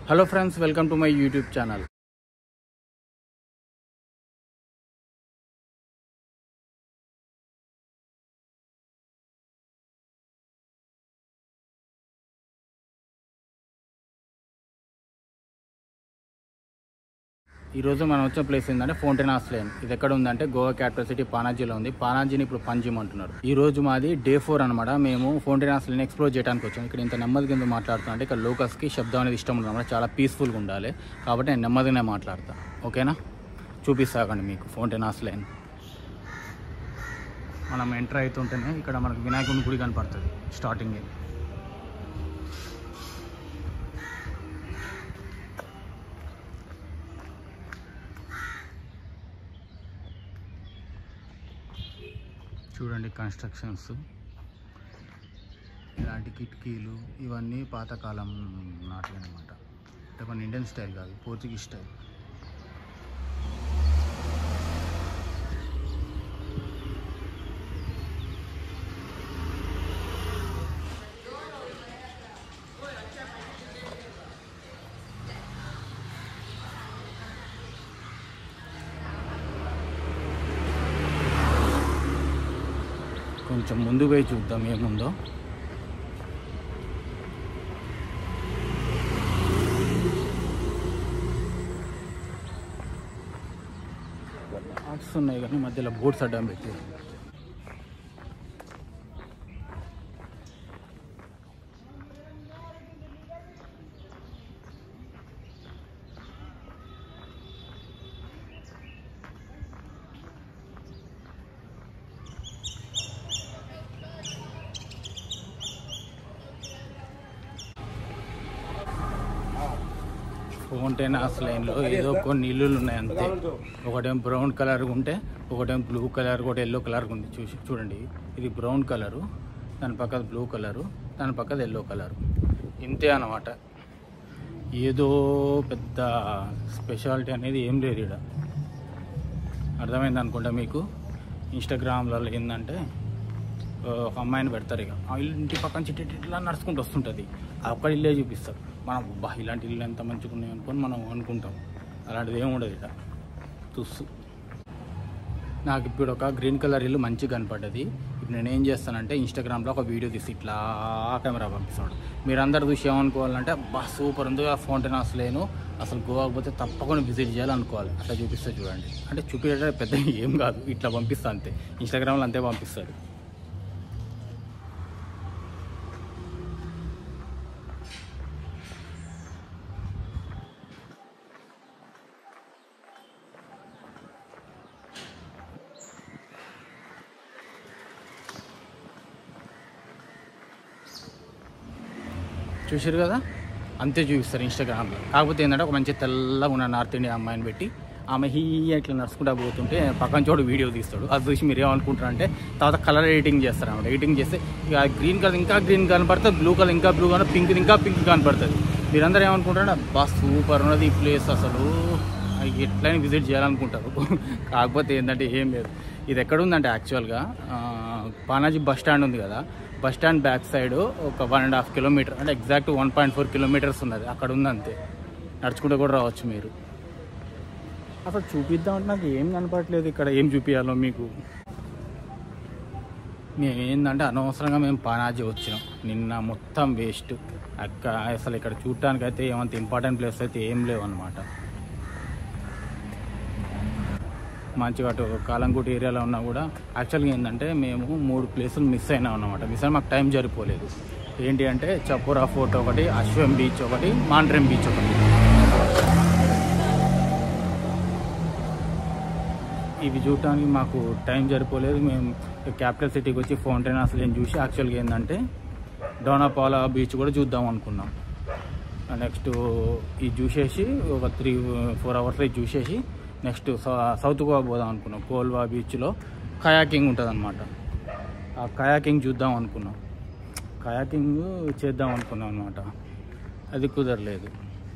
Hello friends welcome to my YouTube channel ఈరోజు మనం వచ్చిన ప్లేస్ ఏంటంటే ఫౌంటైనాస్ లేన్ ఇది ఎక్కడ ఉందంటే గోవా క్యాపిటల్ సిటీ పానాజీలో ఉంది పానాజీని ఇప్పుడు పంజిమ్ అంటున్నారు ఈ రోజు మాది డే ఫోర్ అనమాట మేము ఫౌంటైనాస్ లేన్ ఎక్స్ప్లోర్ చేయడానికి వచ్చాం ఇక్కడ ఇంత నెమ్మది కింద మాట్లాడుతున్నా అంటే ఇక్కడ లోకల్స్కి శబ్దం అనేది ఇష్టం ఉండదు అనమాట చాలా పీస్ఫుల్గా ఉండాలి కాబట్టి నేను నెమ్మదిగానే మాట్లాడతా ఓకేనా చూపిస్తాకండి మీకు ఫౌంటైనాస్ లేన్ మనం ఎంటర్ అవుతుంటేనే ఇక్కడ మనకు వినాయకుని గుడి కనపడుతుంది స్టార్టింగ్ చూడండి కన్స్ట్రక్షన్స్ ఇలాంటి కిటికీలు ఇవన్నీ పాతకాలం నాటి అనమాట అంటే మన ఇండియన్ స్టైల్ కాదు పోర్చుగీస్ స్టైల్ కొంచెం ముందు పోయి చూద్దాం ఏముందో ఆర్ట్స్ ఉన్నాయి కానీ మధ్యలో బోట్స్ అడ్డం పెట్టి ఫౌంటైనాస్ లైన్లో ఏదో కొన్ని ఇల్లులు ఉన్నాయి అంతే ఒకటేం బ్రౌన్ కలర్ ఉంటే ఒకటేం బ్లూ కలర్ ఒకటి ఎల్లో కలర్ ఉంది చూసి చూడండి ఇది బ్రౌన్ కలరు దాని పక్కన బ్లూ కలరు దాని పక్కన ఎల్లో కలరు ఇంతే అన్నమాట ఏదో పెద్ద స్పెషాలిటీ అనేది ఏం లేదు ఇక్కడ అర్థమైంది అనుకుంటా మీకు ఇన్స్టాగ్రామ్లలో ఏంటంటే ఆ, ఒక అమ్మాయిని పెడతారు ఇక ఆ ఇల్లు ఇంటి పక్కన చిట్టి ఇట్లా నడుచుకుంటూ వస్తుంటుంది ఆ ఒక్క ఇల్లే చూపిస్తారు మనం బా ఇలాంటి ఇల్లు ఎంత మంచిగా ఉన్నాయి అనుకొని మనం అనుకుంటాం అలాంటిది ఏమి ఉండదు ఇక తుస్సు నాకు ఇప్పుడు ఒక గ్రీన్ కలర్ ఇల్లు మంచిగా కనపడ్డది ఇప్పుడు నేను ఏం చేస్తానంటే ఇన్స్టాగ్రామ్లో ఒక వీడియో తీసి ఇట్లా కెమెరా పంపిస్తాడు మీరందరూ చూసి ఏమనుకోవాలంటే బా సూపర్ ఉంది ఆ ఫౌంటైన్ అసలు లేను అసలు గోవాకి పోతే తప్పకుండా విజిట్ చేయాలనుకోవాలి అట్లా చూపిస్తే చూడండి అంటే చూపించే పెద్ద ఏం కాదు ఇట్లా పంపిస్తా అంతే ఇన్స్టాగ్రామ్లో అంతే పంపిస్తాడు చూసారు కదా అంతే చూపిస్తారు ఇన్స్టాగ్రామ్లో కాకపోతే ఏంటంటే ఒక మంచి తెల్లగా ఉన్న నార్త్ ఇండియా అమ్మాయిని పెట్టి ఆమె హీ ఇట్లా నడుచుకుంటా పోతుంటే పక్కన చోటు వీడియో తీస్తాడు అది చూసి మీరు ఏమనుకుంటారు అంటే తర్వాత కలర్ ఎడిటింగ్ చేస్తారు అన్నమాట ఎడిటింగ్ చేస్తే ఇక గ్రీన్ కలర్ ఇంకా గ్రీన్ కనపడుతుంది బ్లూ కలర్ ఇంకా బ్లూ కనపడుతుంది పింక్ ఇంకా పింక్ కనపడుతుంది మీరందరూ ఏమనుకుంటారు బా సూపర్ ఉన్నది ఈ ప్లేస్ అసలు అది ఎట్లయినా విజిట్ చేయాలనుకుంటారు కాకపోతే ఏంటంటే ఏం లేదు ఇది ఎక్కడ ఉందంటే యాక్చువల్గా ఆ, పానాజీ బస్ స్టాండ్ ఉంది కదా బస్ స్టాండ్ బ్యాక్ సైడ్ ఒక వన్ అండ్ హాఫ్ కిలోమీటర్ అంటే exact one point four kilometres ఉన్నది అక్కడ ఉంది అంతే నడుచుకుంటూ కూడా రావచ్చు మీరు అసలు చూపిద్దామంటే నాకు ఏం కనపడట్లేదు ఇక్కడ ఏం చూపించాలో మీకు మేము ఏంటంటే అనవసరంగా మేము పానాజీ వచ్చినాం నిన్న మొత్తం వేస్ట్ అక్క అసలు ఇక్కడ చూడటానికి అయితే ఏమంత ఇంపార్టెంట్ ప్లేస్ అయితే ఏం లేవు అనమాట మంచిగా అటు కాలంకోటి ఏరియాలో ఉన్నా కూడా యాక్చువల్గా ఏంటంటే మేము మూడు ప్లేసులు మిస్ అయినా అన్నమాట మిస్ అయినా మాకు టైం సరిపోలేదు ఏంటి అంటే చప్పురా ఫోర్ట్ ఒకటి అశ్వం బీచ్ ఒకటి మాండ్రెం బీచ్ ఒకటి ఇవి చూడటానికి మాకు టైం సరిపోలేదు మేము క్యాపిటల్ సిటీకి వచ్చి ఫౌంటైన్ అసలు ఏం చూసి యాక్చువల్గా ఏంటంటే డోనాపాలా బీచ్ కూడా చూద్దాం అనుకున్నాం నెక్స్ట్ ఇది చూసేసి ఒక త్రీ ఫోర్ అవర్స్లో ఇది చూసేసి నెక్స్ట్ సౌత్ గోవా పోదాం అనుకున్నాం కోల్వా బీచ్లో కయాకింగ్ ఉంటుంది అనమాట ఆ కయాకింగ్ చూద్దాం అనుకున్నాం కయాకింగ్ చేద్దాం అనుకున్నాం అనమాట అది కుదరలేదు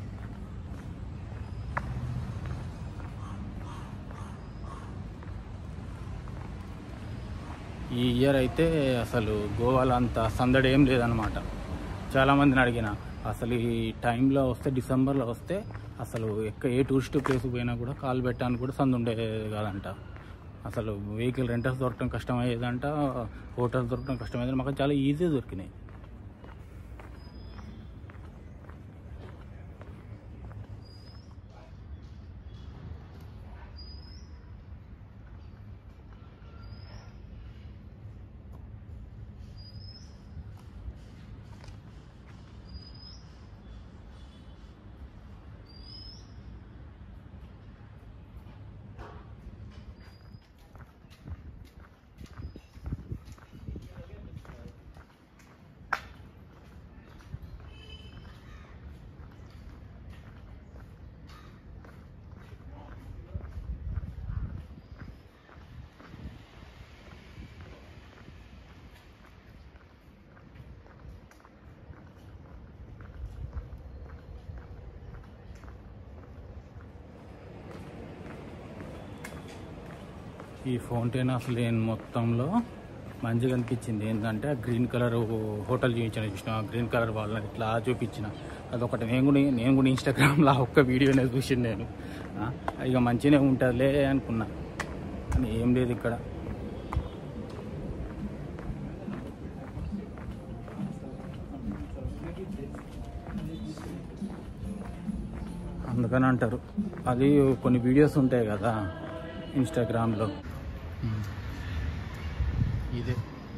ఈ ఇయర్ అయితే అసలు గోవాలో అంత సందడి ఏం లేదనమాట చాలామందిని అడిగిన అసలు ఈ టైంలో వస్తే డిసెంబర్లో వస్తే అసలు ఎక్క ఏ టూరిస్ట్ ప్లేస్ పోయినా కూడా కాలు పెట్టడానికి కూడా సందు ఉండేది కాదంట అసలు వెహికల్ రెంటల్స్ దొరకడం కష్టమయ్యేదంట హోటల్స్ దొరకడం కష్టమయ్యేది మాకు చాలా ఈజీ దొరికినాయి ఈ ఫౌంటైన్ అసలు నేను మొత్తంలో మంచిగా అనిపించింది ఏంటంటే ఆ గ్రీన్ కలర్ హోటల్ చూపించిన చూసిన ఆ గ్రీన్ కలర్ వాళ్ళని ఇట్లా చూపించిన అదొకటి నేను కూడా నేను కూడా ఇన్స్టాగ్రామ్లో ఆ ఒక్క వీడియోనే చూసింది నేను ఆ, ఇక మంచిగానే ఉంటుందిలే అనుకున్నా కానీ ఏం లేదు ఇక్కడ అందుకని అంటారు అది కొన్ని వీడియోస్ ఉంటాయి కదా ఇన్స్టాగ్రామ్లో ఇదే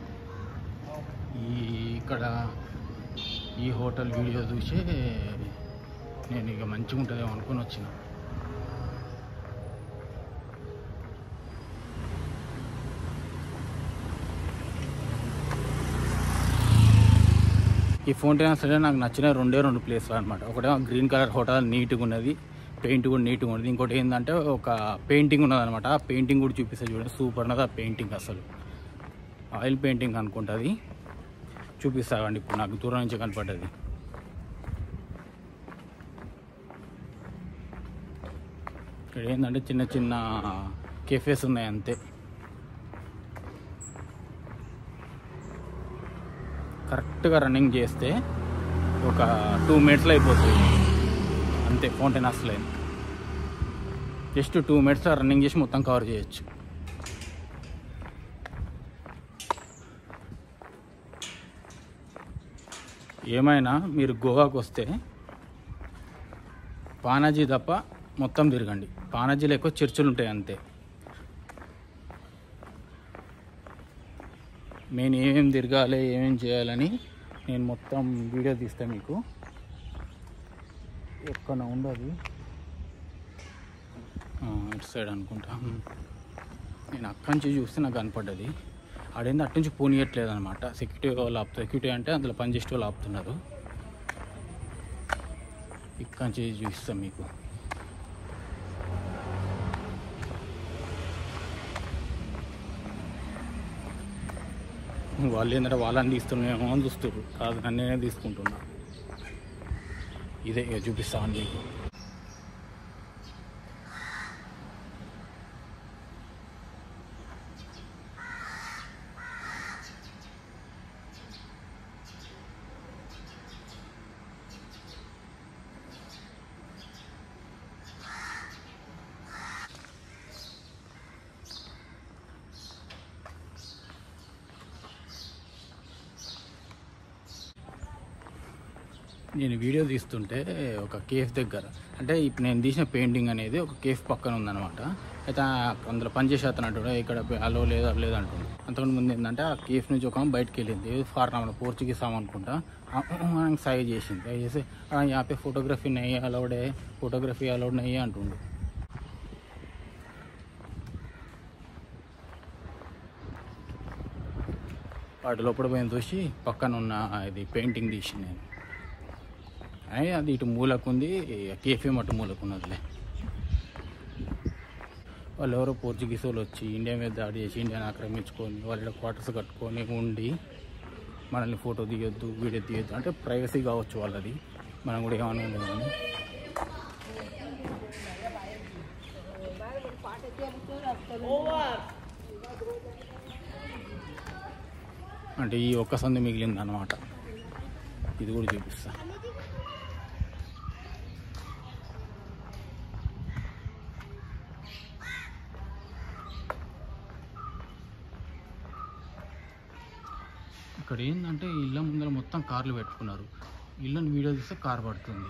ఈ ఇక్కడ ఈ హోటల్ వీడియో చూసి నేను ఇక మంచిగా ఉంటుందేమో అనుకుని వచ్చిన ఈ ఫౌంటైన్ అసలు నాకు నచ్చిన రెండే రెండు ప్లేస్లు అనమాట ఒకటేమో గ్రీన్ కలర్ హోటల్ నీట్గా ఉన్నది పెయింట్ కూడా నీట్గా ఉన్నది ఇంకోటి ఏంటంటే ఒక పెయింటింగ్ ఉన్నది అనమాట ఆ పెయింటింగ్ కూడా చూపిస్తే చూడండి సూపర్ ఉన్నది ఆ పెయింటింగ్ అసలు ఆయిల్ పెయింటింగ్ అనుకుంటుంది చూపిస్తామండి ఇప్పుడు నాకు దూరం నుంచి కనపడ్డది ఇక్కడ ఏంటంటే చిన్న చిన్న కెఫేస్ ఉన్నాయి అంతే కరెక్ట్గా రన్నింగ్ చేస్తే ఒక టూ మినిట్స్లో అయిపోతుంది అంతే ఫౌంటైన్ అసలు జస్ట్ టూ మినిట్స్లో రన్నింగ్ చేసి మొత్తం కవర్ చేయొచ్చు ఏమైనా మీరు గోవాకు వస్తే పానాజీ తప్ప మొత్తం తిరగండి పానాజీలో ఎక్కువ చర్చిలు ఉంటాయి అంతే నేను ఏమేం తిరగాలి ఏమేం చేయాలని నేను మొత్తం వీడియో తీస్తా మీకు ఎక్కడ ఉండదు ఆ, ఇటు సైడ్ అనుకుంటా నేను అక్కడి నుంచి చూస్తే నాకు కనపడ్డది ఆడేంది అటు నుంచి పోనీయట్లేదు అనమాట సెక్యూరిటీ వాళ్ళు ఆపుతారు సెక్యూరిటీ అంటే అందులో పనిచేసే వాళ్ళు ఆపుతున్నారు ఇక్కడి నుంచి చూపిస్తాం మీకు వాళ్ళు ఏంటంటే వాళ్ళని తీస్తున్నామో అని చూస్తారు కాదు నన్నే తీసుకుంటున్నా ఇదే ఇక చూపిస్తామని మీకు నేను వీడియో తీస్తుంటే ఒక కేఫ్ దగ్గర అంటే ఇప్పుడు నేను తీసిన పెయింటింగ్ అనేది ఒక కేఫ్ పక్కన ఉందన్నమాట అయితే ఆ- అందులో పనిచేసే అతను అంటాడు ఇక్కడ అలో లేదు అలా లేదు అంటుండు అంతకుముందు ముందు ఏంటంటే ఆ కేఫ్ నుంచి ఒక ఆమె బయటకు వెళ్ళింది ఫారెన్ పోర్చుగీస్ ఆమె అనుకుంటా ఆయనకి సాయి చేసింది సాయి చేసి "ఆ, యాపే ఫోటోగ్రఫీ నెయ్యి అలౌడే ఫోటోగ్రఫీ అలౌడ్ నెయ్యి అంటుండు వాటి లోపల పోయిన చూసి పక్కన ఉన్న ఇది పెయింటింగ్ తీసి నేను అయ్యి అది ఇటు మూలకుంది కేఫీ మటు మూలకున్నదిలే వాళ్ళు ఎవరో పోర్చుగీస్ వాళ్ళు వచ్చి ఇండియా మీద దాడి చేసి ఇండియాని ఆక్రమించుకొని వాళ్ళ క్వార్టర్స్ కట్టుకొని ఉండి మనల్ని ఫోటో తీయొద్దు వీడియో తీయొద్దు అంటే ప్రైవసీ కావచ్చు వాళ్ళది మనం కూడా ఏమన్నా ఉండదు కానీ అంటే ఈ ఒక్క సందు మిగిలింది అనమాట ఇది కూడా చూపిస్తా ఇక్కడ ఏంటంటే ఇళ్ళ ముందర మొత్తం కార్లు పెట్టుకున్నారు ఇళ్ళని వీడియో తీస్తే కార్ పడుతుంది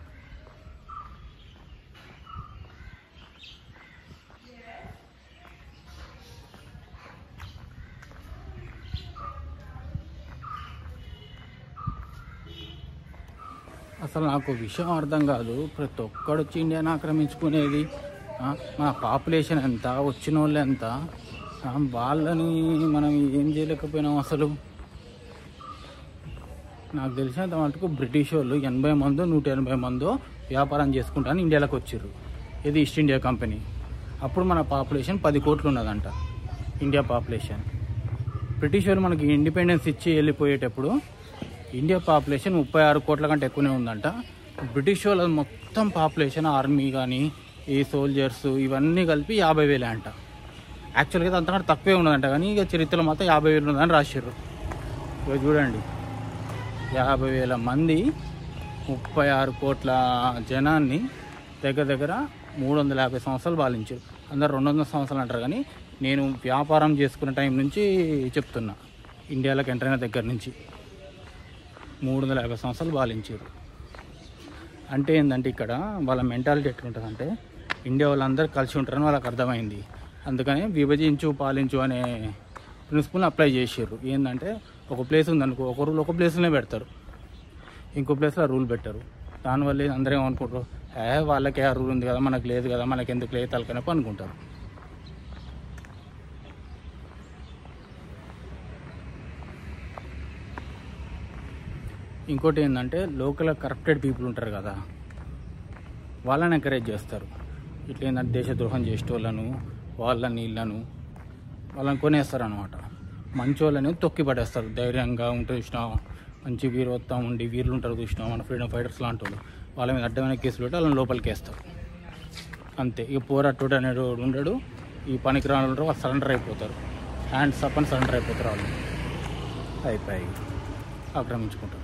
అసలు నాకు విషయం అర్థం కాదు ప్రతి ఒక్కడు వచ్చి ఇండియాని ఆక్రమించుకునేది ఆ, మన పాపులేషన్ ఎంత వచ్చిన వాళ్ళు ఎంత ఆ, వాళ్ళని మనం ఏం చేయలేకపోయినాం అసలు నాకు తెలిసినంత మటుకు బ్రిటిష్ వాళ్ళు ఎనభై మందో నూట ఎనభై మందో వ్యాపారం చేసుకుంటాను ఇండియాలోకి వచ్చారు ఇది ఈస్ట్ ఇండియా కంపెనీ అప్పుడు మన పాపులేషన్ పది కోట్లు ఉన్నదంట ఇండియా పాపులేషన్ బ్రిటిష్ వాళ్ళు మనకి ఇండిపెండెన్స్ ఇచ్చి వెళ్ళిపోయేటప్పుడు ఇండియా పాపులేషన్ ముప్పై ఆరు కోట్ల కంటే ఎక్కువనే ఉందంట బ్రిటిష్ వాళ్ళ మొత్తం పాపులేషన్ ఆర్మీ కానీ ఈ సోల్జర్స్ ఇవన్నీ కలిపి యాభై వేలే అంట యాక్చువల్గా అయితే అంతకంటే తక్కువే ఉన్నదంట కానీ ఇక చరిత్రలో మాత్రం యాభై వేలు ఉన్నదని రాశారు ఇక చూడండి యాభై వేల మంది ముప్పై ఆరు కోట్ల జనాన్ని దగ్గర దగ్గర మూడు వందల యాభై సంవత్సరాలు పాలించారు అందరు రెండు వందల సంవత్సరాలు అంటారు కానీ నేను వ్యాపారం చేసుకున్న టైం నుంచి చెప్తున్నా ఇండియాలోకి ఎంటర్ అయిన దగ్గర నుంచి మూడు వందల యాభై సంవత్సరాలు పాలించారు అంటే ఏంటంటే ఇక్కడ వాళ్ళ మెంటాలిటీ ఎట్లుంటుందంటే ఇండియా వాళ్ళందరూ కలిసి ఉంటారని వాళ్ళకి అర్థమైంది అందుకని విభజించు పాలించు అనే ప్రిన్సిపల్ని అప్లై చేసారు ఏంటంటే ఒక ప్లేస్ ఉందనుకో ఒక రూల్ ఒక ప్లేస్లోనే పెడతారు ఇంకో ప్లేస్లో రూల్ పెట్టరు దానివల్ల అందరూ ఏమనుకుంటారు ఏ వాళ్ళకే ఆ రూల్ ఉంది కదా మనకు లేదు కదా మనకి ఎందుకు లేదు తలకనప్పు అనుకుంటారు ఇంకోటి ఏంటంటే లోకల్ కరప్టెడ్ పీపుల్ ఉంటారు కదా వాళ్ళని ఎంకరేజ్ చేస్తారు ఇట్లా ఏంటంటే దేశద్రోహం చేసేటోళ్ళను వాళ్ళని వీళ్ళను వాళ్ళని కొనేస్తారు అనమాట మంచి వాళ్ళని తొక్కి పడేస్తారు ధైర్యంగా ఉంటే చూసినా మంచి వీరవత్తం ఉండి వీరులు ఉంటారు చూసినా మన ఫ్రీడమ్ ఫైటర్స్ లాంటి వాళ్ళు వాళ్ళ మీద అడ్డమైన కేసులు పెట్టి వాళ్ళని లోపలికి వేస్తారు అంతే ఇక పోరాటోడు అనేడు ఉండడు ఈ పనికి రాని వాళ్ళు వాళ్ళు సరెండర్ అయిపోతారు హ్యాండ్స్ అప్ అని సరెండర్ అయిపోతారు వాళ్ళు అయిపోయి ఆక్రమించుకుంటారు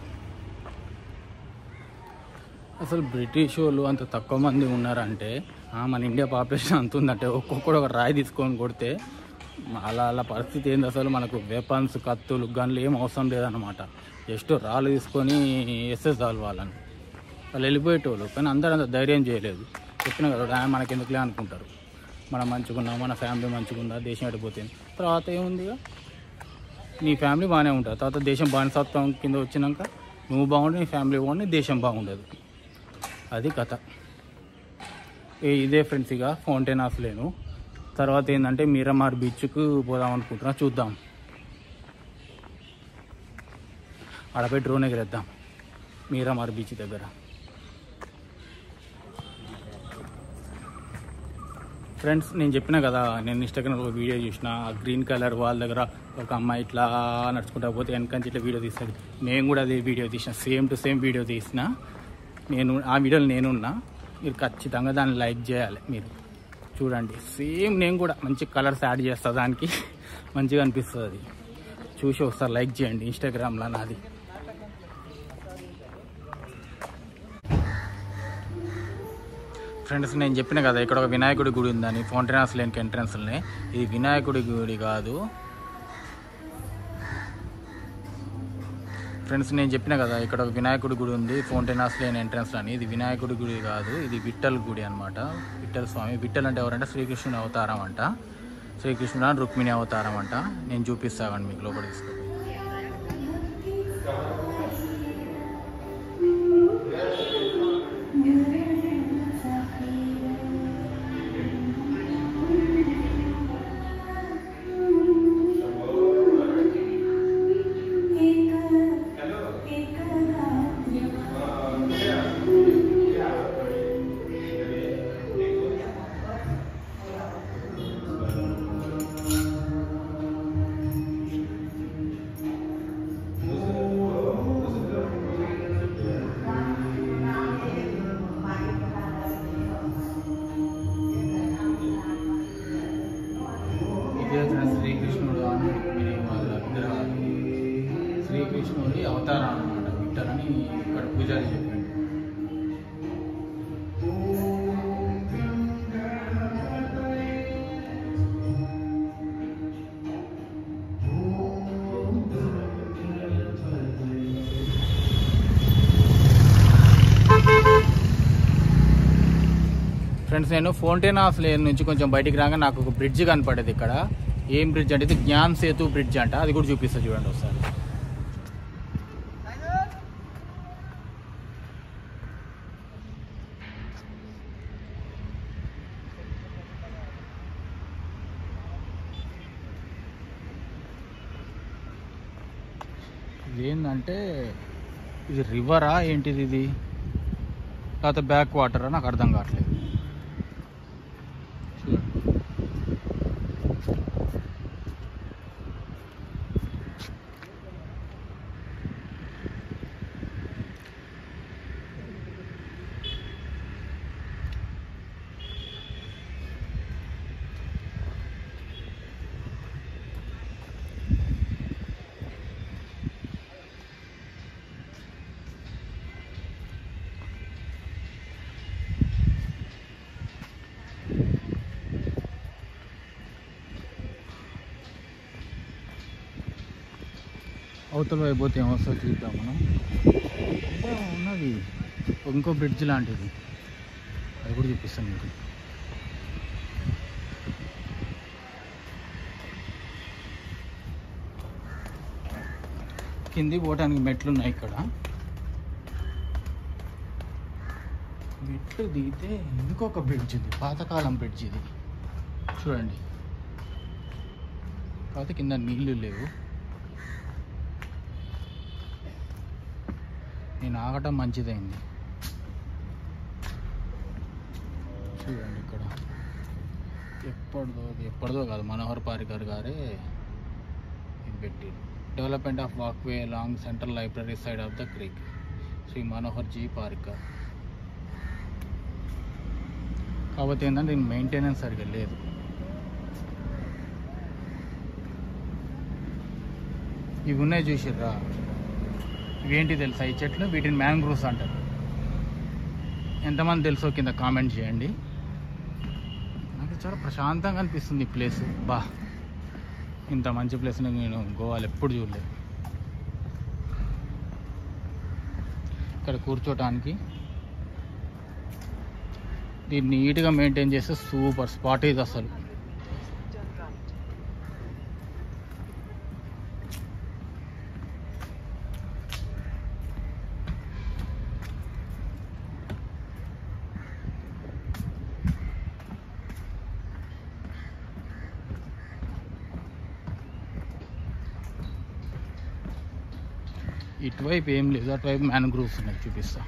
అసలు బ్రిటిష్ వాళ్ళు అంత తక్కువ మంది ఉన్నారంటే ఆ, మన ఇండియా పాపులేషన్ అంత ఉందంటే ఒక్కొక్కడు ఒక రాయి తీసుకొని కొడితే అలా అలా పరిస్థితి ఏంది అసలు మనకు వెపన్స్ కత్తులు గన్లు ఏం అవసరం లేదన్నమాట జస్ట్ రాళ్ళు తీసుకొని వేస్తే చాలు వాళ్ళని వాళ్ళు వెళ్ళిపోయేటోళ్ళు కానీ అందరూ అంత ధైర్యం చేయలేదు చెప్పిన కదా "ఆ, మనకెందుకులే అనుకుంటారు మనం మంచిగున్నాం మన ఫ్యామిలీ మంచిగుందా దేశం ఎడిపోతుంది తర్వాత ఏముంది ఇక నీ ఫ్యామిలీ బాగానే ఉంటుంది తర్వాత దేశం బానిసత్వం కింద వచ్చినాక నువ్వు బాగుండి నీ ఫ్యామిలీ బాగుండి దేశం బాగుండదు అది కథ ఏ ఇదే ఫ్రెండ్స్ ఇక ఫౌంటైన్ ఆఫ్ లేను తర్వాత ఏంటంటే మీరమార్ బీచ్కు పోదాం అనుకుంటున్నా చూద్దాం ఆడపై డ్రోన్ ఎగరేద్దాం మీరమార్ బీచ్ దగ్గర ఫ్రెండ్స్ నేను చెప్పిన కదా నేను ఇన్స్టాగ్రామ్లో ఒక వీడియో చూసిన ఆ గ్రీన్ కలర్ వాళ్ళ దగ్గర ఒక అమ్మాయి ఇట్లా నడుచుకుంటా పోతే వెనకంచి ఇట్లా వీడియో తీస్తుంది నేను కూడా అదే వీడియో తీసిన సేమ్ టు సేమ్ వీడియో తీసిన నేను ఆ వీడియోలో నేనున్నా మీరు ఖచ్చితంగా దాన్ని లైక్ చేయాలి మీరు చూడండి సేమ్ నేను కూడా మంచి కలర్స్ యాడ్ చేస్తా దానికి మంచిగా అనిపిస్తుంది అది చూసి ఒకసారి లైక్ చేయండి ఇన్స్టాగ్రామ్లో నాది ఫ్రెండ్స్ నేను చెప్పిన కదా ఇక్కడ ఒక వినాయకుడి గుడి ఉందని ఫౌంటైనాస్ లేనికి ఎంట్రన్స్లోనే ఇది వినాయకుడి గుడి కాదు ఫ్రెండ్స్ నేను చెప్పిన కదా ఇక్కడ ఒక వినాయకుడి గుడి ఉంది ఫౌంటైనాస్ లేన్ ఎంట్రన్స్ అని ఇది వినాయకుడి గుడి కాదు ఇది విఠల్ గుడి అనమాట విఠల్ స్వామి విఠల్ అంటే ఎవరంటే శ్రీకృష్ణుని అవతారం అంట శ్రీకృష్ణుడు అని రుక్మిణి అవతారం అంట నేను చూపిస్తాను మీకు లోపల తీసుకుపోయి ఇదే ఫ్రెండ్స్ శ్రీకృష్ణుడు అని రుక్మిణి వాళ్ళ విగ్రహాలు శ్రీకృష్ణుడి అవతారం అనమాట విట్టలని ఇక్కడ పూజారి చెప్పిండు ఫ్రెండ్స్ నేను ఫౌంటైనాస్ లేన్ నుంచి కొంచెం బయటికి రాగా నాకు ఒక బ్రిడ్జ్ కనపడేది ఇక్కడ ఏం బ్రిడ్జ్ అంటే ఇది జ్ఞాన్ సేతు బ్రిడ్జ్ అంట అది కూడా చూపిస్తా చూడండి ఒకసారి ఇది ఏంటంటే ఇది రివరా ఏంటిది ఇది లేకపోతే బ్యాక్ వాటరా నాకు అర్థం కావట్లేదు చూడండి. అవతల అయిపోతే ఏమొస్తుందో చూద్దాం మనం ఇంకా ఉన్నది ఇంకో బ్రిడ్జ్ లాంటిది అది కూడా చూపిస్తాను మీకు కింది పోవడానికి మెట్లు ఉన్నాయి ఇక్కడ మెట్లు దిగితే ఇంకొక బ్రిడ్జ్ ఉంది పాతకాలం బ్రిడ్జ్ ఇది చూడండి కాకపోతే కింద నీళ్లు లేవు నేను ఆగటం మంచిదైంది చూడండి ఇక్కడ ఎప్పటిదో ఎప్పటిదో కాదు మనోహర్ పారికర్ గారే ఇది పెట్టి development of walkway long central library side of the creek Shri Manohar ji Parrikar కాకపోతే ఏంటంటే దీని మెయింటెనెన్స్ సరిగ్గా లేదు ఇవి ఉన్నాయి చూసిర్రా ఇవేంటి తెలుసా ఈ చెట్లు వీటిని మ్యాంగ్రూవ్స్ అంటారు ఎంతమంది తెలుసో కింద కామెంట్ చేయండి నాకు చాలా ప్రశాంతంగా అనిపిస్తుంది ఈ ప్లేస్ బా ఇంత మంచి ప్లేస్ నేను గోవాలో ఎప్పుడు చూడలేదు ఇక్కడ కూర్చోటానికి దీన్ని నీట్గా మెయింటైన్ చేస్తే సూపర్ స్పాట్ ఇది అసలు ఇటువైపు ఏం లేదు అటువైపు మ్యాన్గ్రూవ్స్ ఉన్నాయి చూపిస్తా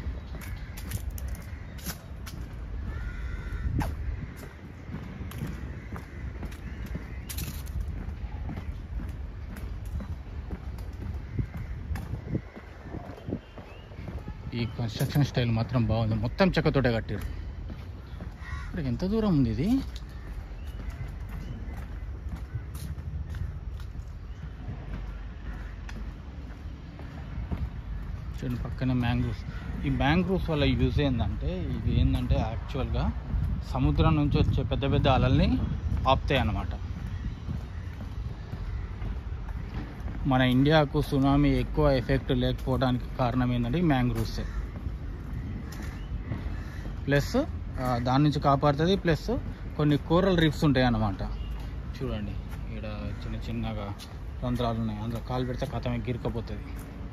ఈ కన్స్ట్రక్షన్ స్టైల్ మాత్రం బాగుంది మొత్తం చెక్కతోటే కట్టారు ఇక్కడ ఎంత దూరం ఉంది ఇది చూడండి పక్కనే మ్యాంగ్రూవ్స్ ఈ మ్యాంగ్రూవ్స్ వల్ల యూజ్ ఏంటంటే ఇది ఏంటంటే యాక్చువల్గా సముద్రం నుంచి వచ్చే పెద్ద పెద్ద అలల్ని ఆపుతాయి అన్నమాట మన ఇండియాకు సునామీ ఎక్కువ ఎఫెక్ట్ లేకపోవడానికి కారణం ఏంటంటే ఈ మ్యాంగ్రూవ్సే ప్లస్ దాని నుంచి కాపాడుతుంది ప్లస్ కొన్ని కోరల్ రీఫ్స్ ఉంటాయి అన్నమాట చూడండి ఇక్కడ చిన్న చిన్నగా రంధ్రాలు ఉన్నాయి అందులో కాలు పెడితే కథం గిరికపోతుంది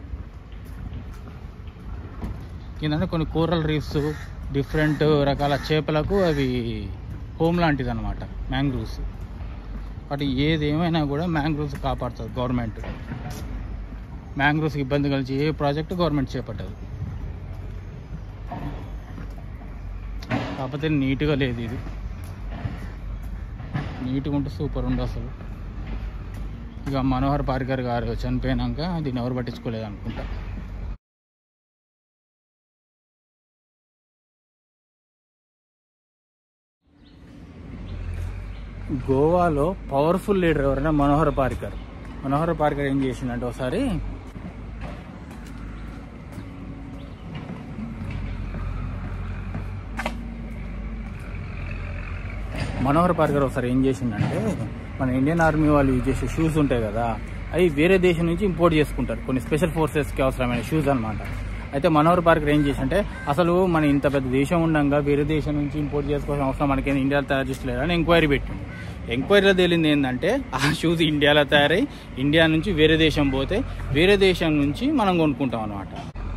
కింద కొన్ని కోరల్ రీఫ్స్ డిఫరెంట్ రకాల చేపలకు అవి హోమ్ లాంటిది అనమాట మ్యాంగ్రూవ్స్ వాటి ఏది ఏమైనా కూడా మ్యాంగ్రూవ్స్ కాపాడుతుంది గవర్నమెంట్ మ్యాంగ్రూవ్స్కి ఇబ్బంది కలిసి ఏ ప్రాజెక్ట్ గవర్నమెంట్ చేపట్టదు కాకపోతే నీట్గా లేదు ఇది నీట్గా ఉంటే సూపర్ ఉండు అసలు ఇక మనోహర్ పారికర్ గారు చనిపోయినాక దీన్ని ఎవరు పట్టించుకోలేదు అనుకుంటా గోవాలో పవర్ఫుల్ లీడర్ ఎవరైనా మనోహర్ పారికర్ మనోహర్ పారికర్ ఏం చేసిందంటే ఒకసారి మనోహర్ పారికర్ ఒకసారి ఏం చేసిందంటే మన ఇండియన్ ఆర్మీ వాళ్ళు యూజ్ చేసే షూస్ ఉంటాయి కదా అవి వేరే దేశం నుంచి ఇంపోర్ట్ చేసుకుంటారు కొన్ని స్పెషల్ ఫోర్సెస్కి అవసరమైన షూస్ అనమాట అయితే మనోహర్ పార్క్ ఏం చేసి అంటే అసలు మన ఇంత పెద్ద దేశం ఉండగా వేరే దేశం నుంచి ఇంపోర్ట్ చేసుకోవాల్సిన అవసరం మనకి ఇండియాలో తయారు చేస్తలేదు అని ఎంక్వైరీ పెట్టింది ఎంక్వైరీలో తేలింది ఏంటంటే ఆ షూస్ ఇండియాలో తయారై ఇండియా నుంచి వేరే దేశం పోతే వేరే దేశం నుంచి మనం కొనుక్కుంటాం అనమాట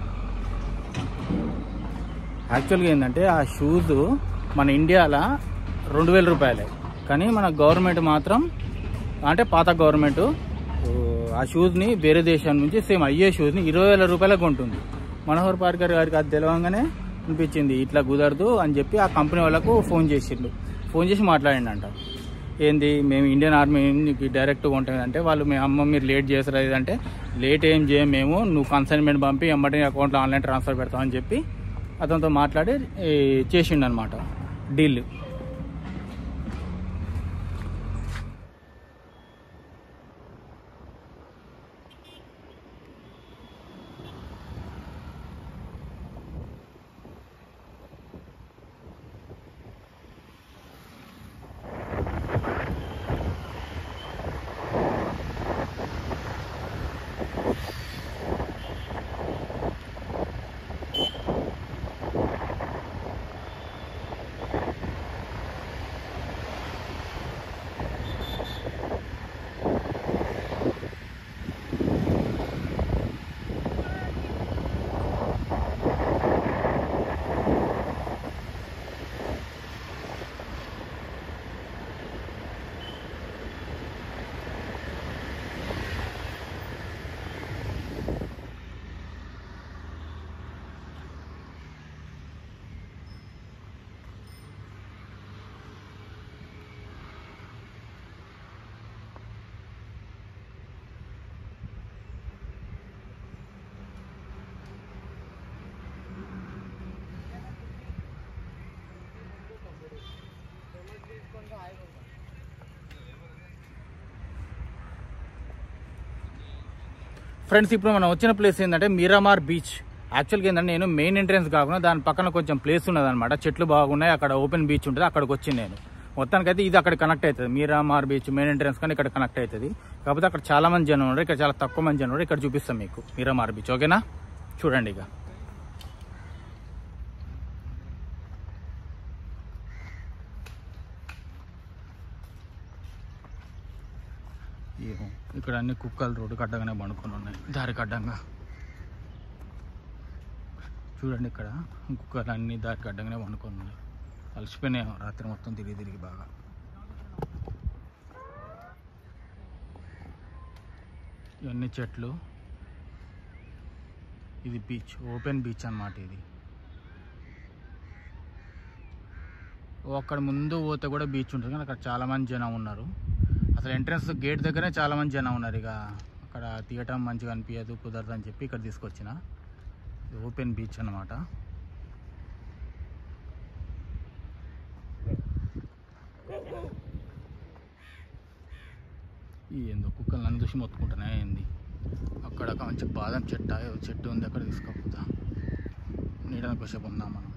యాక్చువల్గా ఏంటంటే ఆ షూస్ మన ఇండియాలో రెండు వేల రూపాయలే కానీ మన గవర్నమెంట్ మాత్రం అంటే పాత గవర్నమెంట్ ఆ షూస్ని వేరే దేశం నుంచి సేమ్ అయ్యే షూస్ని ఇరవై వేల రూపాయలకు కొంటుంది మనోహర్ పార్కర్ గారికి అది తెలవంగానే అనిపించింది ఇట్లా కుదరదు అని చెప్పి ఆ కంపెనీ వాళ్ళకు ఫోన్ చేసిండు ఫోన్ చేసి మాట్లాడిండంట ఏంది మేము ఇండియన్ ఆర్మీ డైరెక్ట్ కొంటాం అంటే వాళ్ళు మీ అమ్మ మీరు లేట్ చేస్తారు అంటే లేట్ ఏం చేయం మేము నువ్వు కన్సైన్మెంట్ పంపి ఎమ్మటి అకౌంట్లో ఆన్లైన్ ట్రాన్స్ఫర్ పెడతామని చెప్పి అతనితో మాట్లాడి ఈ, చేసిండు అనమాట డీల్ ఫ్రెండ్స్ ఇప్పుడు మనం వచ్చిన ప్లేస్ ఏంటంటే మీరామార్ బీచ్ యాక్చువల్గా ఏంటంటే నేను మెయిన్ ఎంట్రన్స్ కాకుండా దాని పక్కన కొంచెం ప్లేస్ ఉన్నదన్నమాట చెట్లు బాగున్నాయి అక్కడ ఓపెన్ బీచ్ ఉంటుంది అక్కడికి వచ్చి నేను మొత్తానికైతే ఇది అక్కడ కనెక్ట్ అవుతుంది మీరామార్ బీచ్ మెయిన్ ఎంట్రన్స్ కానీ ఇక్కడ కనెక్ట్ అవుతుంది కాకపోతే అక్కడ చాలా మంది జనం ఉన్నారు ఇక్కడ చాలా తక్కువ మంది జనం ఉన్నారు ఇక్కడ చూపిస్తాం మీకు మీరామార్ బీచ్ ఓకేనా చూడండి ఇక ఏమో ఇక్కడ అన్ని కుక్కలు రోడ్డు కడ్డంగానే పండుకొని ఉన్నాయి దారి కడ్డంగా చూడండి ఇక్కడ కుక్కలు అన్ని దారి కడ్డంగానే పండుకొని ఉన్నాయి అలసిపోయినాయి రాత్రి మొత్తం తిరిగి తిరిగి బాగా ఇవన్నీ చెట్లు ఇది బీచ్ ఓపెన్ బీచ్ అన్నమాట ఇది ఓ అక్కడ ముందు పోతే కూడా బీచ్ ఉంటుంది కానీ అక్కడ చాలా మంది జనం ఉన్నారు అసలు ఎంట్రన్స్ గేట్ దగ్గరే చాలా మంది జనం ఉన్నారు ఇక అక్కడ తీయటం మంచిగా అనిపించదు కుదరదు అని చెప్పి ఇక్కడ తీసుకొచ్చిన ఇది ఓపెన్ బీచ్ అన్నమాట ఈ ఏందో కుక్కలు నన్ను చూసి మొత్తుకుంటున్నాయి ఏంది అక్కడ ఒక మంచి బాదం చెట్టు ఏదో చెట్టు ఉంది అక్కడ తీసుకోపోతా నీడన కొసేపు ఉందాం మనం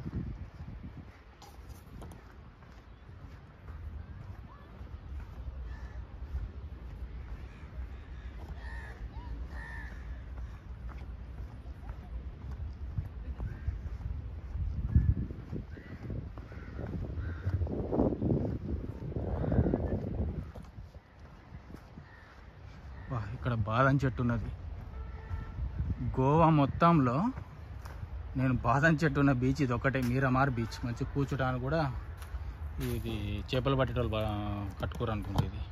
వా, ఇక్కడ బాదం చెట్టు ఉన్నది గోవా మొత్తంలో నేను బాదం చెట్టు ఉన్న బీచ్ ఇది ఒకటే మీరమార్ బీచ్ మంచి కూర్చోడానికి కూడా ఇది చేపలు పట్టేటోళ్ళు బా కట్టుకోరు అనుకుంటుంది ఇది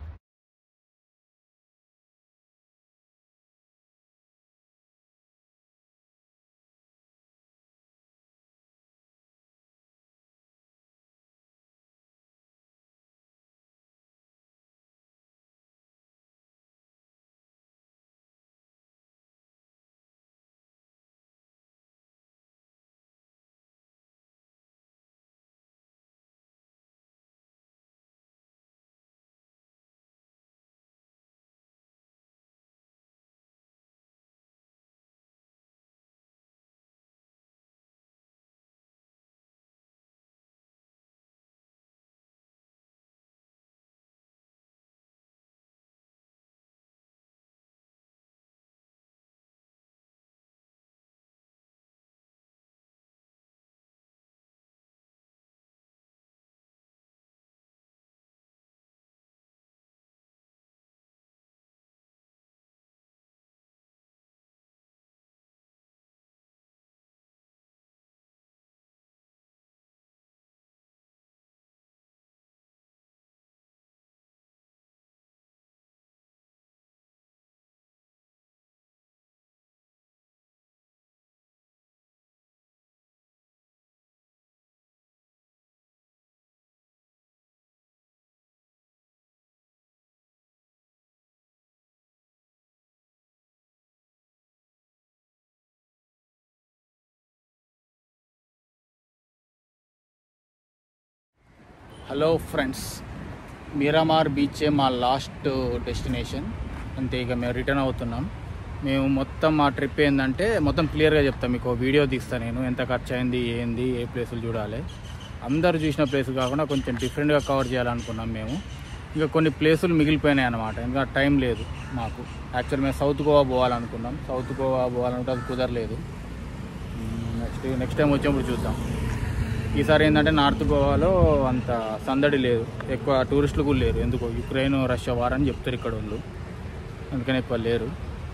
హలో ఫ్రెండ్స్ మీరామార్ బీచే మా లాస్ట్ డెస్టినేషన్ అంతే ఇక మేము రిటర్న్ అవుతున్నాం మేము మొత్తం మా ట్రిప్ ఏంటంటే మొత్తం క్లియర్గా చెప్తాను మీకు వీడియో తీస్తాను నేను ఎంత ఖర్చు అయింది ఏంది ఏ ప్లేసులు చూడాలి అందరూ చూసిన ప్లేస్ కాకుండా కొంచెం డిఫరెంట్గా కవర్ చేయాలనుకున్నాం మేము ఇంకా కొన్ని ప్లేసులు మిగిలిపోయినాయి అనమాట ఇంకా టైం లేదు మాకు యాక్చువల్ మేము సౌత్ గోవా పోవాలనుకున్నాం సౌత్ గోవా పోవాలంటే అది కుదరలేదు నెక్స్ట్ నెక్స్ట్ టైం వచ్చినప్పుడు చూద్దాం ఈసారి ఏంటంటే నార్త్ గోవాలో అంత సందడి లేదు ఎక్కువ టూరిస్టులు కూడా లేరు ఎందుకో యుక్రెయిన్ రష్యా వార్ అని చెప్తారు ఇక్కడ వాళ్ళు అందుకని ఎక్కువ లేరు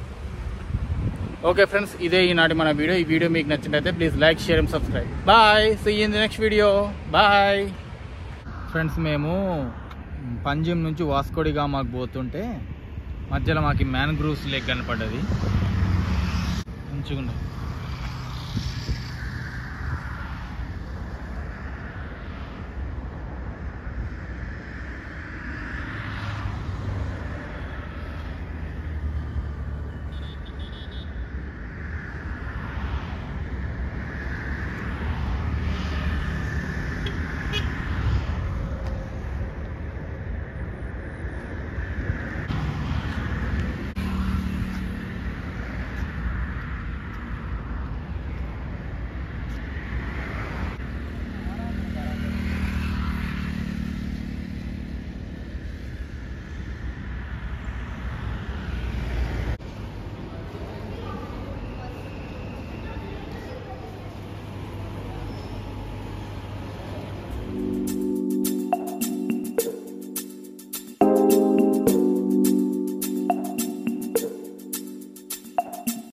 ఓకే ఫ్రెండ్స్ ఇదే ఈనాటి మన వీడియో ఈ వీడియో మీకు నచ్చినట్లయితే please like share and subscribe bye see in the next video bye friends మేము పంజిమ్ నుంచి వాస్కోడిగా మాకు పోతుంటే మధ్యలో మాకు మ్యాన్గ్రూవ్స్ లేక్ కనపడ్డది మంచిగా ఉన్నాయి